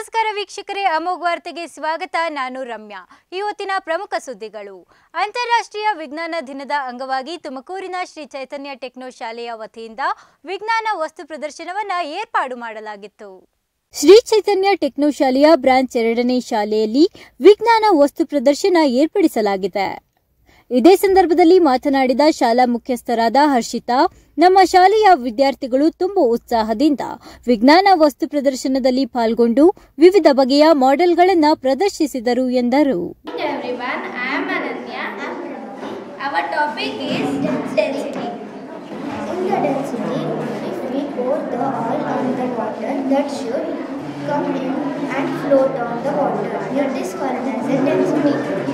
ನಮಸ್ಕಾರ ವೀಕ್ಷಕರೇ ಅಮೋಘ್ ವಾರ್ತೆಗೆ ಸ್ವಾಗತ ನಾನು ರಮ್ಯಾ ಇವತ್ತಿನ ಪ್ರಮುಖ ಸುದ್ದಿಗಳು ಅಂತಾರಾಷ್ಟ್ರೀಯ ವಿಜ್ಞಾನ ದಿನದ ಅಂಗವಾಗಿ ತುಮಕೂರಿನ ಶ್ರೀ ಚೈತನ್ಯ ಟೆಕ್ನೋ ಶಾಲೆಯ ವತಿಯಿಂದ ವಿಜ್ಞಾನ ವಸ್ತು ಪ್ರದರ್ಶನವನ್ನ ಏರ್ಪಾಡು ಮಾಡಲಾಗಿತ್ತು ಶ್ರೀ ಚೈತನ್ಯ ಟೆಕ್ನೋ ಶಾಲೆಯ ಬ್ರಾಂಚ್ ಎರಡನೇ ಶಾಲೆಯಲ್ಲಿ ವಿಜ್ಞಾನ ವಸ್ತು ಪ್ರದರ್ಶನ ಏರ್ಪಡಿಸಲಾಗಿದೆ ಇದೇ ಸಂದರ್ಭದಲ್ಲಿ ಮಾತನಾಡಿದ ಶಾಲಾ ಮುಖ್ಯಸ್ಥರಾದ ಹರ್ಷಿತಾ ನಮ್ಮ ಶಾಲೆಯ ವಿದ್ಯಾರ್ಥಿಗಳು ತುಂಬಾ ಉತ್ಸಾಹದಿಂದ ವಿಜ್ಞಾನ ವಸ್ತು ಪ್ರದರ್ಶನದಲ್ಲಿ ಪಾಲ್ಗೊಂಡು ವಿವಿಧ ಬಗೆಯ ಮಾಡೆಲ್ಗಳನ್ನು ಪ್ರದರ್ಶಿಸಿದರು ಎಂದರು Hello everyone, I am Ananya. Our topic is density. In the density, if we pour the oil on the water, that should come in and float on the water. That is called as a density.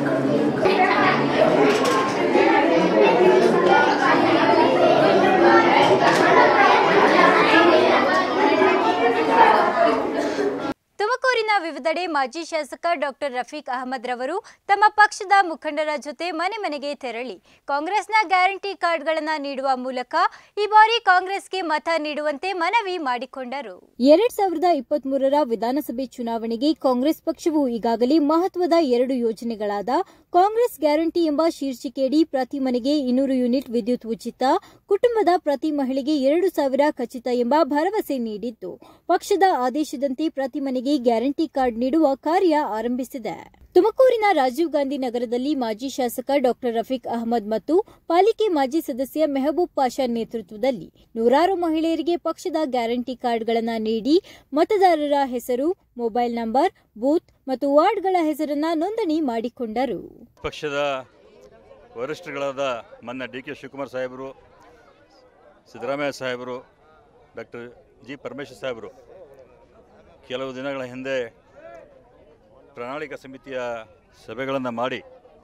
ತುಮಕೂರಿನ ವಿವಿಧೆಡೆ ಮಾಜಿ ಶಾಸಕ doctor Rafiq Ahmed ರವರು ತಮ್ಮ ಪಕ್ಷದ ಮುಖಂಡರ ಜೊತೆ ಮನೆ ಮನೆಗೆ ತೆರಳಿ ಕಾಂಗ್ರೆಸ್ನ ಗ್ಯಾರಂಟಿ ಕಾರ್ಡ್ಗಳನ್ನು ನೀಡುವ ಮೂಲಕ ಈ ಬಾರಿ ಕಾಂಗ್ರೆಸ್ಗೆ ಮತ ನೀಡುವಂತೆ ಮನವಿ ಮಾಡಿಕೊಂಡರು ಎರಡ್ ಸಾವಿರದ ಇಪ್ಪತ್ತ್ ಮೂರರ ವಿಧಾನಸಭೆ ಚುನಾವಣೆಗೆ ಕಾಂಗ್ರೆಸ್ ಪಕ್ಷವು ಈಗಾಗಲೇ ಮಹತ್ವದ ಎರಡು ಯೋಜನೆಗಳಾದ ಕಾಂಗ್ರೆಸ್ ಗ್ಯಾರಂಟಿ ಎಂಬ ಶೀರ್ಷಿಕೆಯಡಿ ಪ್ರತಿ ಮನೆಗೆ ಇನ್ನೂರು ಯೂನಿಟ್ ವಿದ್ಯುತ್ ಉಚಿತ ಕುಟುಂಬದ ಪ್ರತಿ ಮಹಿಳೆಗೆ ಎರಡು ಸಾವಿರ ಖಚಿತ ಎಂಬ ಭರವಸೆ ನೀಡಿದ್ದು ಪಕ್ಷದ ಆದೇಶದಂತೆ ಪ್ರತಿ ಮನೆಗೆ ಗ್ಯಾರಂಟಿ ಕಾರ್ಡ್ ನೀಡುವ ಕಾರ್ಯ ಆರಂಭಿಸಿದೆ ತುಮಕೂರಿನ ರಾಜೀವ್ ಗಾಂಧಿ ನಗರದಲ್ಲಿ ಮಾಜಿ ಶಾಸಕ ಡಾಕ್ಟರ್ ರಫೀಕ್ ಅಹಮದ್ ಮತ್ತು ಪಾಲಿಕೆ ಮಾಜಿ ಸದಸ್ಯ ಮೆಹಬೂಬ್ ಪಾಷಾ ನೇತೃತ್ವದಲ್ಲಿ ನೂರಾರು ಮಹಿಳೆಯರಿಗೆ ಪಕ್ಷದ ಗ್ಯಾರಂಟಿ ಕಾರ್ಡ್ಗಳನ್ನು ನೀಡಿ ಮತದಾರರ ಹೆಸರು ಮೊಬೈಲ್ ನಂಬರ್ ಬೂತ್ ಮತ್ತು ವಾರ್ಡ್ಗಳ ಹೆಸರನ್ನ ನೋಂದಣಿ ಮಾಡಿಕೊಂಡರು ಪಕ್ಷದ ವರಿಷ್ಠರುಗಳಾದ ಮೊನ್ನೆ ಡಿ ಕೆ ಶಿವಕುಮಾರ್ ಸಾಹೇಬರು ಸಿದ್ದರಾಮಯ್ಯ ಸಾಹೇಬರು ಡಾಕ್ಟರ್ ಜಿ ಪರಮೇಶ್ವರ್ ಸಾಹೇಬರು ಕೆಲವು ದಿನಗಳ ಹಿಂದೆ ಪ್ರಣಾಳಿಕಾ ಸಮಿತಿಯ ಸಭೆಗಳನ್ನು ಮಾಡಿ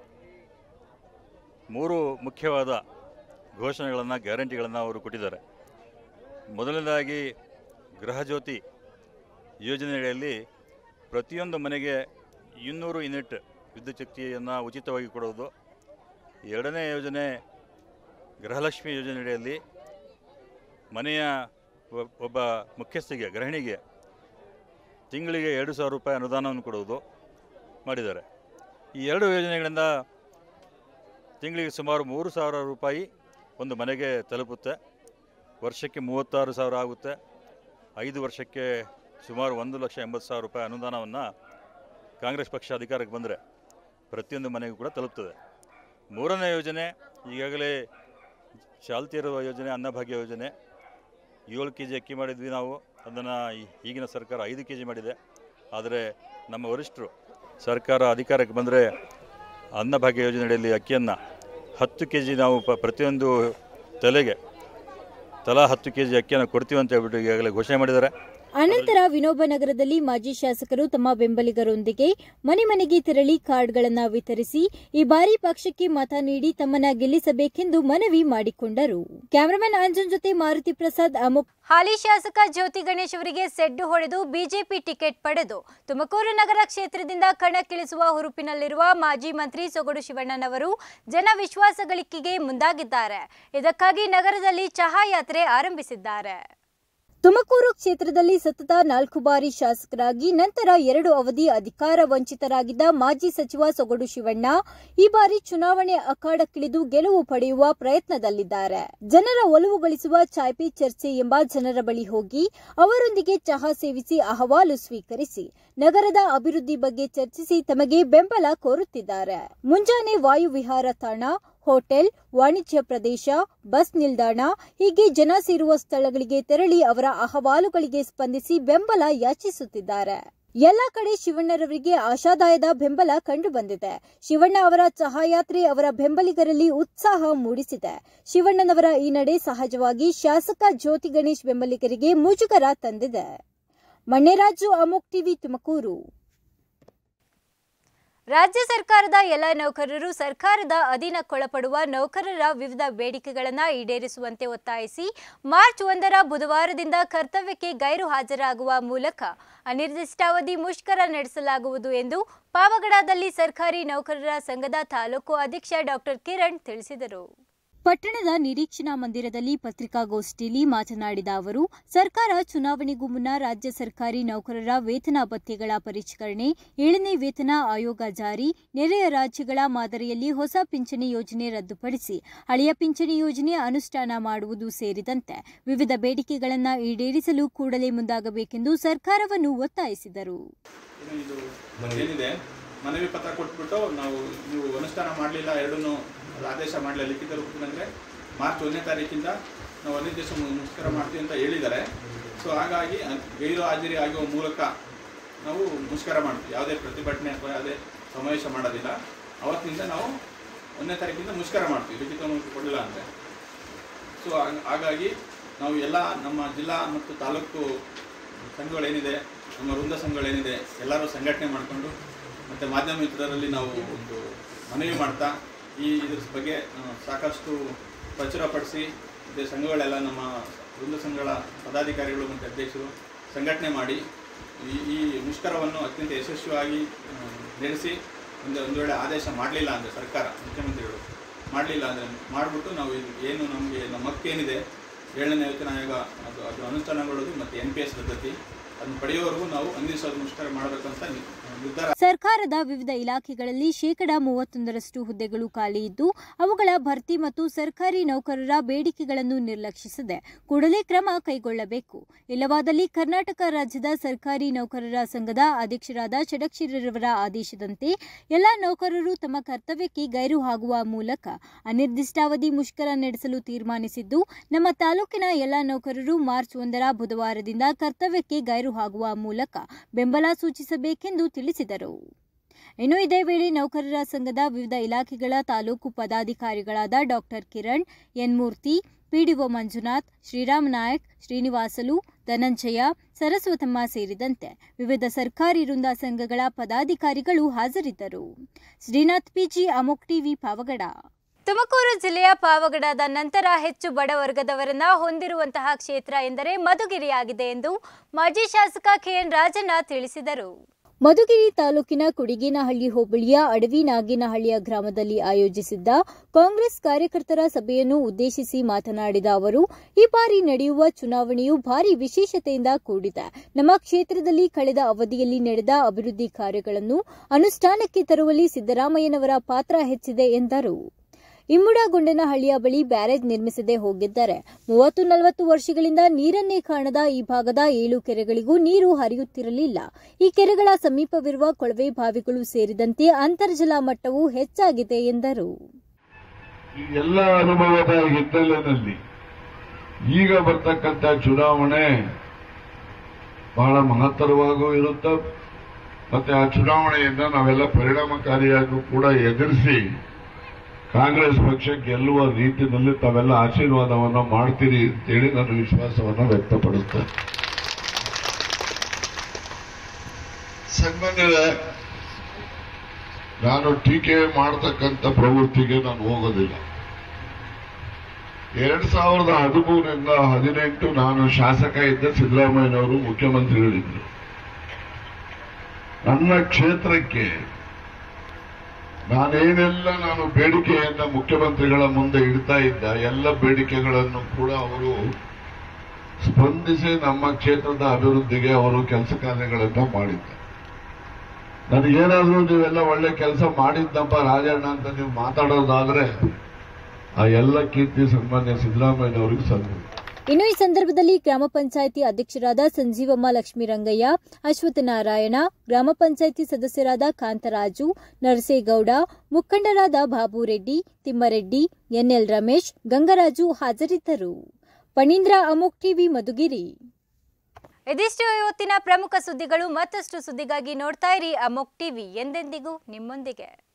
ಮೂರು ಮುಖ್ಯವಾದ ಘೋಷಣೆಗಳನ್ನು ಗ್ಯಾರಂಟಿಗಳನ್ನು ಅವರು ಕೊಟ್ಟಿದ್ದಾರೆ ಮೊದಲನೇದಾಗಿ ಗೃಹಜ್ಯೋತಿ ಯೋಜನೆಯಲ್ಲಿ ಪ್ರತಿಯೊಂದು ಮನೆಗೆ ಇನ್ನೂರು ಯೂನಿಟ್ ವಿದ್ಯುತ್ ಶಕ್ತಿಯನ್ನು ಉಚಿತವಾಗಿ ಕೊಡುವುದು ಎರಡನೇ ಯೋಜನೆ ಗೃಹಲಕ್ಷ್ಮಿ ಯೋಜನೆಯಡಿಯಲ್ಲಿ ಮನೆಯ ಒಬ್- ಒಬ್ಬ ಮುಖ್ಯಸ್ಥಿಗೆ ಗೃಹಿಣಿಗೆ ತಿಂಗಳಿಗೆ ಎರಡು ಸಾವಿರ ರೂಪಾಯಿ ಅನುದಾನವನ್ನು ಕೊಡುವುದು ಮಾಡಿದ್ದಾರೆ ಈ ಎರಡು ಯೋಜನೆಗಳಿಂದ ತಿಂಗಳಿಗೆ ಸುಮಾರು ಮೂರು ಸಾವಿರ ರೂಪಾಯಿ ಒಂದು ಮನೆಗೆ ತಲುಪುತ್ತೆ ವರ್ಷಕ್ಕೆ ಮೂವತ್ತಾರು ಸಾವಿರ ಆಗುತ್ತೆ ಐದು ವರ್ಷಕ್ಕೆ ಸುಮಾರು ಒಂದು ಲಕ್ಷ ಎಂಬತ್ತು ಸಾವಿರ ರೂಪಾಯಿ ಅನುದಾನವನ್ನು ಕಾಂಗ್ರೆಸ್ ಪಕ್ಷ ಅಧಿಕಾರಕ್ಕೆ ಬಂದರೆ ಪ್ರತಿಯೊಂದು ಮನೆಗೂ ಕೂಡ ತಲುಪ್ತದೆ ಮೂರನೇ ಯೋಜನೆ ಈಗಾಗಲೇ ಚಾಲ್ತಿ ಇರುವ ಯೋಜನೆ ಅನ್ನಭಾಗ್ಯ ಯೋಜನೆ ಏಳು ಕೆ ಜಿ ಅಕ್ಕಿ ಮಾಡಿದ್ವಿ ನಾವು ಅದನ್ನು ಈಗಿನ ಸರ್ಕಾರ ಐದು ಕೆ ಜಿ ಮಾಡಿದೆ ಆದರೆ ನಮ್ಮ ವರಿಷ್ಠರು ಸರ್ಕಾರ ಅಧಿಕಾರಕ್ಕೆ ಬಂದರೆ ಅನ್ನಭಾಗ್ಯ ಯೋಜನೆಯಲ್ಲಿ ಅಕ್ಕಿಯನ್ನು ಹತ್ತು ಕೆ ಜಿ ನಾವು ಪ ಪ್ರತಿಯೊಂದು ತಲೆಗೆ ತಲಾ ಹತ್ತು ಕೆ ಜಿ ಅಕ್ಕಿಯನ್ನು ಕೊಡ್ತೀವಿ ಅಂತ ಹೇಳ್ಬಿಟ್ಟು ಈಗಾಗಲೇ ಘೋಷಣೆ ಮಾಡಿದ್ದಾರೆ ಅನಂತರ ವಿನೋಬ ನಗರದಲ್ಲಿ ಮಾಜಿ ಶಾಸಕರು ತಮ್ಮ ಬೆಂಬಲಿಗರೊಂದಿಗೆ ಮನೆ ಮನೆಗೆ ತೆರಳಿ ಕಾರ್ಡ್ಗಳನ್ನು ವಿತರಿಸಿ ಈ ಬಾರಿ ಪಕ್ಷಕ್ಕೆ ಮತ ನೀಡಿ ತಮ್ಮನ್ನ ಗೆಲ್ಲಿಸಬೇಕೆಂದು ಮನವಿ ಮಾಡಿಕೊಂಡರು ಕ್ಯಾಮರಾಮನ್ ಅಂಜನ್ ಜೊತೆ ಮಾರುತಿ ಪ್ರಸಾದ್ ಅಮುಕ್ ಹಾಲಿ ಶಾಸಕ ಜ್ಯೋತಿ ಗಣೇಶ್ ಅವರಿಗೆ ಸೆಡ್ಡು ಹೊಡೆದು ಬಿಜೆಪಿ ಟಿಕೆಟ್ ಪಡೆದು ತುಮಕೂರು ನಗರ ಕ್ಷೇತ್ರದಿಂದ ಕಣಕ್ಕಿಳಿಸುವ ಹುರುಪಿನಲ್ಲಿರುವ ಮಾಜಿ ಮಂತ್ರಿ ಸೊಗಡು ಶಿವಣ್ಣನವರು ಜನ ವಿಶ್ವಾಸ ಗಳಿಕೆಗೆ ಮುಂದಾಗಿದ್ದಾರೆ ಇದಕ್ಕಾಗಿ ನಗರದಲ್ಲಿ ಚಹಾ ಯಾತ್ರೆ ಆರಂಭಿಸಿದ್ದಾರೆ ತುಮಕೂರು ಕ್ಷೇತ್ರದಲ್ಲಿ ಸತತ ನಾಲ್ಕು ಬಾರಿ ಶಾಸಕರಾಗಿ ನಂತರ ಎರಡು ಅವಧಿ ಅಧಿಕಾರ ವಂಚಿತರಾಗಿದ್ದ ಮಾಜಿ ಸಚಿವ ಸೊಗಡು ಶಿವಣ್ಣ ಈ ಬಾರಿ ಚುನಾವಣೆ ಅಖಾಡಕ್ಕಿಳಿದು ಗೆಲುವು ಪಡೆಯುವ ಪ್ರಯತ್ನದಲ್ಲಿದ್ದಾರೆ ಜನರ ಒಲವು ಗಳಿಸುವ ಚಾಯ್ಪಿ ಚರ್ಚೆ ಎಂಬ ಜನರ ಬಳಿ ಹೋಗಿ ಅವರೊಂದಿಗೆ ಚಹಾ ಸೇವಿಸಿ ಅಹವಾಲು ಸ್ವೀಕರಿಸಿ ನಗರದ ಅಭಿವೃದ್ಧಿ ಬಗ್ಗೆ ಚರ್ಚಿಸಿ ತಮಗೆ ಬೆಂಬಲ ಕೋರುತ್ತಿದ್ದಾರೆ ಮುಂಜಾನೆ ವಾಯುವಿಹಾರ ತಾಣ ಹೋಟೆಲ್ ವಾಣಿಜ್ಯ ಪ್ರದೇಶ ಬಸ್ ನಿಲ್ದಾಣ ಹೀಗೆ ಜನ ಸೇರುವ ಸ್ಥಳಗಳಿಗೆ ತೆರಳಿ ಅವರ ಅಹವಾಲುಗಳಿಗೆ ಸ್ಪಂದಿಸಿ ಬೆಂಬಲ ಯಾಚಿಸುತ್ತಿದ್ದಾರೆ ಎಲ್ಲ ಕಡೆ ಶಿವಣ್ಣರವರಿಗೆ ಆಶಾದಾಯದ ಬೆಂಬಲ ಕಂಡುಬಂದಿದೆ ಶಿವಣ್ಣ ಅವರ ಚಹಾಯಾತ್ರೆ ಅವರ ಬೆಂಬಲಿಗರಲ್ಲಿ ಉತ್ಸಾಹ ಮೂಡಿಸಿದೆ ಶಿವಣ್ಣನವರ ಈ ನಡೆ ಸಹಜವಾಗಿ ಶಾಸಕ ಜ್ಯೋತಿ ಗಣೇಶ್ ಬೆಂಬಲಿಗರಿಗೆ ಮುಜುಗರ ತಂದಿದೆ ಮಣ್ಣೆರಾಜು ಅಮೋಕ್ ಟಿವಿ ತುಮಕೂರು ರಾಜ್ಯ ಸರ್ಕಾರದ ಎಲ್ಲ ನೌಕರರು ಸರ್ಕಾರದ ಅಧೀನಕ್ಕೊಳಪಡುವ ನೌಕರರ ವಿವಿಧ ಬೇಡಿಕೆಗಳನ್ನು ಈಡೇರಿಸುವಂತೆ ಒತ್ತಾಯಿಸಿ ಮಾರ್ಚ್ ಒಂದರ ಬುಧವಾರದಿಂದ ಕರ್ತವ್ಯಕ್ಕೆ ಗೈರು ಹಾಜರಾಗುವ ಮೂಲಕ ಅನಿರ್ದಿಷ್ಟಾವಧಿ ಮುಷ್ಕರ ನಡೆಸಲಾಗುವುದು ಎಂದು ಪಾವಗಡದಲ್ಲಿ ಸರ್ಕಾರಿ ನೌಕರರ ಸಂಘದ ತಾಲೂಕು ಅಧ್ಯಕ್ಷ ಡಾಕ್ಟರ್ ಕಿರಣ್ ತಿಳಿಸಿದರು ಪಟ್ಟಣದ ನಿರೀಕ್ಷಣಾ ಮಂದಿರದಲ್ಲಿ ಪತ್ರಿಕಾಗೋಷ್ಠಿಯಲ್ಲಿ ಮಾತನಾಡಿದ ಅವರು ಸರ್ಕಾರ ಚುನಾವಣೆಗೂ ಮುನ್ನ ರಾಜ್ಯ ಸರ್ಕಾರಿ ನೌಕರರ ವೇತನ ಭತ್ಯೆಗಳ ಪರಿಷ್ಕರಣೆ ಏಳನೇ ವೇತನ ಆಯೋಗ ಜಾರಿ ನೆರೆಯ ರಾಜ್ಯಗಳ ಮಾದರಿಯಲ್ಲಿ ಹೊಸ ಪಿಂಚಣಿ ಯೋಜನೆ ರದ್ದುಪಡಿಸಿ ಹಳೆಯ ಪಿಂಚಣಿ ಯೋಜನೆ ಅನುಷ್ಠಾನ ಮಾಡುವುದು ಸೇರಿದಂತೆ ವಿವಿಧ ಬೇಡಿಕೆಗಳನ್ನು ಈಡೇರಿಸಲು ಕೂಡಲೇ ಮುಂದಾಗಬೇಕೆಂದು ಸರ್ಕಾರವನ್ನು ಒತ್ತಾಯಿಸಿದರು ಇನ್ನು ಇದು ಏನಿದೆ ಮನವಿ ಪತ್ರ ಕೊಟ್ಬಿಟ್ಟು ನಾವು ನೀವು ಅನುಷ್ಠಾನ ಮಾಡಲಿಲ್ಲ ಎರಡನ್ನೂ ಆದೇಶ ಮಾಡಲಿಲ್ಲ ಲಿಖಿತ ರೂಪದಂದರೆ ಮಾರ್ಚ್ ಒಂದನೇ ತಾರೀಕಿಂದ ನಾವು ಒಂದೇ ದಿವಸ ಮು- ಮುಷ್ಕರ ಮಾಡ್ತೀವಿ ಅಂತ ಹೇಳಿದ್ದಾರೆ ಸೊ ಹಾಗಾಗಿ ಅ- ಗೈರು ಹಾಜರಿ ಆಗುವ ಮೂಲಕ ನಾವು ಮುಷ್ಕರ ಮಾಡ್ತೀವಿ ಯಾವುದೇ ಪ್ರತಿಭಟನೆ ಅಥವಾ ಯಾವುದೇ ಸಮಾವೇಶ ಮಾಡೋದಿಲ್ಲ ಅವತ್ತಿನಿಂದ ನಾವು ಒಂದನೇ ತಾರೀಕಿಂದ ಮುಷ್ಕರ ಮಾಡ್ತೀವಿ ಲಿಖಿತ ಮೂಲಕ ಕೊಡಲಿಲ್ಲ ಅಂದರೆ ಸೊ ಹಾಗ್- ಹಾಗಾಗಿ ನಾವು ಎಲ್ಲ ನಮ್ಮ ಜಿಲ್ಲಾ ಮತ್ತು ತಾಲೂಕು ಸಂಘಗಳೇನಿದೆ ನಮ್ಮ ವೃಂದ ಸಂಘಗಳೇನಿದೆ ಎಲ್ಲರೂ ಸಂಘಟನೆ ಮಾಡಿಕೊಂಡು ಮತ್ತು ಮಾಧ್ಯಮ ಮಿತ್ರರಲ್ಲಿ ನಾವು ಒಂದು ಮನವಿ ಮಾಡ್ತಾ ಈ ಇದ್ರ ಬಗ್ಗೆ ಆ, ಸಾಕಷ್ಟು ಪ್ರಚುರಪಡಿಸಿ ಮತ್ತು ಸಂಘಗಳೆಲ್ಲ ನಮ್ಮ ವೃಂದ ಸಂಘಗಳ ಪದಾಧಿಕಾರಿಗಳು ಮತ್ತು ಅಧ್ಯಕ್ಷರು ಸಂಘಟನೆ ಮಾಡಿ ಈ ಈ ಮುಷ್ಕರವನ್ನು ಅತ್ಯಂತ ಯಶಸ್ವಿಯಾಗಿ ಆ, ನಡೆಸಿ ಒಂದು ಒಂದು ವೇಳೆ ಆದೇಶ ಮಾಡಲಿಲ್ಲ ಅಂದರೆ ಸರ್ಕಾರ ಮುಖ್ಯಮಂತ್ರಿಗಳು ಮಾಡಲಿಲ್ಲ ಅಂದರೆ ಮಾಡಿಬಿಟ್ಟು ನಾವು ಇದು ಏನು ನಮಗೆ ನಮ್ಮ ಹಕ್ಕೇನಿದೆ ಏಳನೇ ವೇತನ ಆಯೋಗ ಅದು ಅದು ಅನುಷ್ಠಾನಗೊಳ್ಳೋದು ಮತ್ತು ಎನ್ ಪಿ ಎಸ್ ಪದ್ಧತಿ ಅದನ್ನು ಪಡೆಯುವವರೆಗೂ ನಾವು ಅಂದಿಸೋದು ಮುಷ್ಕರ ಮಾಡಬೇಕಂತ ನಿ- ನಿರ್ಧಾರ ಸರ್ಕಾರದ ವಿವಿಧ ಇಲಾಖೆಗಳಲ್ಲಿ ಶೇಕಡಾ ಮೂವತ್ತೊಂದರಷ್ಟು ಹುದ್ದೆಗಳು ಖಾಲಿ ಇದ್ದು ಅವುಗಳ ಭರ್ತಿ ಮತ್ತು ಸರ್ಕಾರಿ ನೌಕರರ ಬೇಡಿಕೆಗಳನ್ನು ನಿರ್ಲಕ್ಷಿಸದೆ ಕೂಡಲೇ ಕ್ರಮ ಕೈಗೊಳ್ಳಬೇಕು ಇಲ್ಲವಾದಲ್ಲಿ ಕರ್ನಾಟಕ ರಾಜ್ಯದ ಸರ್ಕಾರಿ ನೌಕರರ ಸಂಘದ ಅಧ್ಯಕ್ಷರಾದ ಷಡಕ್ಷರರವರ ಆದೇಶದಂತೆ ಎಲ್ಲ ನೌಕರರು ತಮ್ಮ ಕರ್ತವ್ಯಕ್ಕೆ ಗೈರು ಆಗುವ ಮೂಲಕ ಅನಿರ್ದಿಷ್ಟಾವಧಿ ಮುಷ್ಕರ ನಡೆಸಲು ತೀರ್ಮಾನಿಸಿದ್ದು ನಮ್ಮ ತಾಲೂಕಿನ ಎಲ್ಲ ನೌಕರರು ಮಾರ್ಚ್ ಒಂದರ ಬುಧವಾರದಿಂದ ಕರ್ತವ್ಯಕ್ಕೆ ಗೈರು ಆಗುವ ಮೂಲಕ ಬೆಂಬಲ ಸೂಚಿಸಬೇಕೆಂದು ತಿಳಿಸಿದರು ಇನ್ನು ಇದೇ ವೇಳೆ ನೌಕರರ ಸಂಘದ ವಿವಿಧ ಇಲಾಖೆಗಳ ತಾಲೂಕು ಪದಾಧಿಕಾರಿಗಳಾದ doctor Kiran N Murthy PDO Manjunath Sriram Nayak Srinivasulu Dhananjaya Saraswatamma ಸೇರಿದಂತೆ ವಿವಿಧ ಸರ್ಕಾರಿ ವೃಂದ ಸಂಘಗಳ ಪದಾಧಿಕಾರಿಗಳು ಹಾಜರಿದ್ದರು ಶ್ರೀನಾಥ್ ಪಿಜಿ ಅಮೋಕ್ ಟಿವಿ ಪಾವಗಡ ತುಮಕೂರು ಜಿಲ್ಲೆಯ ಪಾವಗಡದ ನಂತರ ಹೆಚ್ಚು ಬಡವರ್ಗದವರನ್ನ ಹೊಂದಿರುವಂತಹ ಕ್ಷೇತ್ರ ಎಂದರೆ ಮಧುಗಿರಿಯಾಗಿದೆ ಎಂದು ಮಾಜಿ ಶಾಸಕ ಕೆಎನ್ ರಾಜಣ್ಣ ತಿಳಿಸಿದರು ಮಧುಗಿರಿ ತಾಲೂಕಿನ ಕುಡಿಗೇನಹಳ್ಳಿ ಹೋಬಳಿಯ ಅಡವಿ ನಾಗೇನಹಳ್ಳಿಯ ಗ್ರಾಮದಲ್ಲಿ ಆಯೋಜಿಸಿದ್ದ ಕಾಂಗ್ರೆಸ್ ಕಾರ್ಯಕರ್ತರ ಸಭೆಯನ್ನು ಉದ್ದೇಶಿಸಿ ಮಾತನಾಡಿದ ಅವರು ಈ ಬಾರಿ ನಡೆಯುವ ಚುನಾವಣೆಯು ಭಾರಿ ವಿಶೇಷತೆಯಿಂದ ಕೂಡಿದೆ ನಮ್ಮ ಕ್ಷೇತ್ರದಲ್ಲಿ ಕಳೆದ ಅವಧಿಯಲ್ಲಿ ನಡೆದ ಅಭಿವೃದ್ಧಿ ಕಾರ್ಯಗಳನ್ನು ಅನುಷ್ಠಾನಕ್ಕೆ ತರುವಲ್ಲಿ ಸಿದ್ದರಾಮಯ್ಯನವರ ಪಾತ್ರ ಹೆಚ್ಚಿದೆ ಎಂದರು ಇಮ್ಮುಡಗೊಂಡನಹಳ್ಳಿಯ ಬಳಿ ಬ್ಯಾರೇಜ್ ನಿರ್ಮಿಸದೆ ಹೋಗಿದ್ದಾರೆ ಮೂವತ್ತು ನಲವತ್ತು ವರ್ಷಗಳಿಂದ ನೀರನ್ನೇ ಕಾಣದ ಈ ಭಾಗದ ಏಳು ಕೆರೆಗಳಿಗೂ ನೀರು ಹರಿಯುತ್ತಿರಲಿಲ್ಲ ಈ ಕೆರೆಗಳ ಸಮೀಪವಿರುವ ಕೊಳವೆ ಬಾವಿಗಳು ಸೇರಿದಂತೆ ಅಂತರ್ಜಲ ಮಟ್ಟವು ಹೆಚ್ಚಾಗಿದೆ ಎಂದರು ಈ ಎಲ್ಲ ಅನುಭವದ ಹಿನ್ನೆಲೆಯಲ್ಲಿ ಈಗ ಬರ್ತಕ್ಕಂಥ ಚುನಾವಣೆ ಬಹಳ ಮಹತ್ತರವಾಗೂ ಇರುತ್ತೆ ಮತ್ತೆ ಆ ಚುನಾವಣೆಯನ್ನ ನಾವೆಲ್ಲ ಪರಿಣಾಮಕಾರಿಯಾಗೂ ಕೂಡ ಎದುರಿಸಿ ಕಾಂಗ್ರೆಸ್ ಪಕ್ಷ ಗೆಲ್ಲುವ ರೀತಿಯಲ್ಲಿ ತಾವೆಲ್ಲ ಆಶೀರ್ವಾದವನ್ನ ಮಾಡ್ತೀರಿ ಅಂತೇಳಿ ನಾನು ವಿಶ್ವಾಸವನ್ನ ವ್ಯಕ್ತಪಡಿಸ್ತೇನೆ ಸನ್ಮಾನ್ಯರೇ ನಾನು ಟೀಕೆ ಮಾಡತಕ್ಕಂಥ ಪ್ರವೃತ್ತಿಗೆ ನಾನು ಹೋಗೋದಿಲ್ಲ ಎರಡ್ ಸಾವಿರದ ಹದಿಮೂರರಿಂದ ಹದಿನೆಂಟು ನಾನು ಶಾಸಕ ಇದ್ದ ಸಿದ್ದರಾಮಯ್ಯನವರು ಮುಖ್ಯಮಂತ್ರಿಗಳಿದ್ರು ನನ್ನ ಕ್ಷೇತ್ರಕ್ಕೆ ನಾನೇನೆಲ್ಲ ನಾನು ಬೇಡಿಕೆಯನ್ನ ಮುಖ್ಯಮಂತ್ರಿಗಳ ಮುಂದೆ ಇಡ್ತಾ ಇದ್ದ ಎಲ್ಲ ಬೇಡಿಕೆಗಳನ್ನು ಕೂಡ ಅವರು ಸ್ಪಂದಿಸಿ ನಮ್ಮ ಕ್ಷೇತ್ರದ ಅಭಿವೃದ್ಧಿಗೆ ಅವರು ಕೆಲಸ ಕಾರ್ಯಗಳನ್ನ ಮಾಡಿದ್ದಾರೆ ನನಗೇನಾದ್ರೂ ನೀವೆಲ್ಲ ಒಳ್ಳೆ ಕೆಲಸ ಮಾಡಿದ್ದಪ್ಪ ರಾಜಣ್ಣ ಅಂತ ನೀವು ಮಾತಾಡೋದಾದ್ರೆ ಆ ಎಲ್ಲ ಕೀರ್ತಿ ಸನ್ಮಾನ್ಯ ಸಿದ್ದರಾಮಯ್ಯನವರಿಗೆ ಸಲ್ಲುವುದು ಇನ್ನು ಈ ಸಂದರ್ಭದಲ್ಲಿ ಗ್ರಾಮ ಪಂಚಾಯಿತಿ ಅಧ್ಯಕ್ಷರಾದ ಸಂಜೀವಮ್ಮ ಲಕ್ಷ್ಮೀರಂಗಯ್ಯ ಅಶ್ವತ್ಥನಾರಾಯಣ ಗ್ರಾಮ ಪಂಚಾಯಿತಿ ಸದಸ್ಯರಾದ ಕಾಂತರಾಜು ನರಸೇಗೌಡ ಮುಖಂಡರಾದ ಬಾಬುರೆಡ್ಡಿ ತಿಮ್ಮರೆಡ್ಡಿ ಎನ್ಎಲ್ ರಮೇಶ್ ಗಂಗರಾಜು ಹಾಜರಿದ್ದರು ಪಣೀಂದ್ರ ಅಮೋಕ್ ಟಿವಿ ಮಧುಗಿರಿ ಇದಿಷ್ಟು ಇವತ್ತಿನ ಪ್ರಮುಖ ಸುದ್ದಿಗಳು ಮತ್ತಷ್ಟು ಸುದ್ದಿಗಾಗಿ ನೋಡ್ತಾ ಇರಿ ಅಮೋಕ್ ಟಿವಿ ಎಂದೆಂದಿಗೂ ನಿಮ್ಮೊಂದಿಗೆ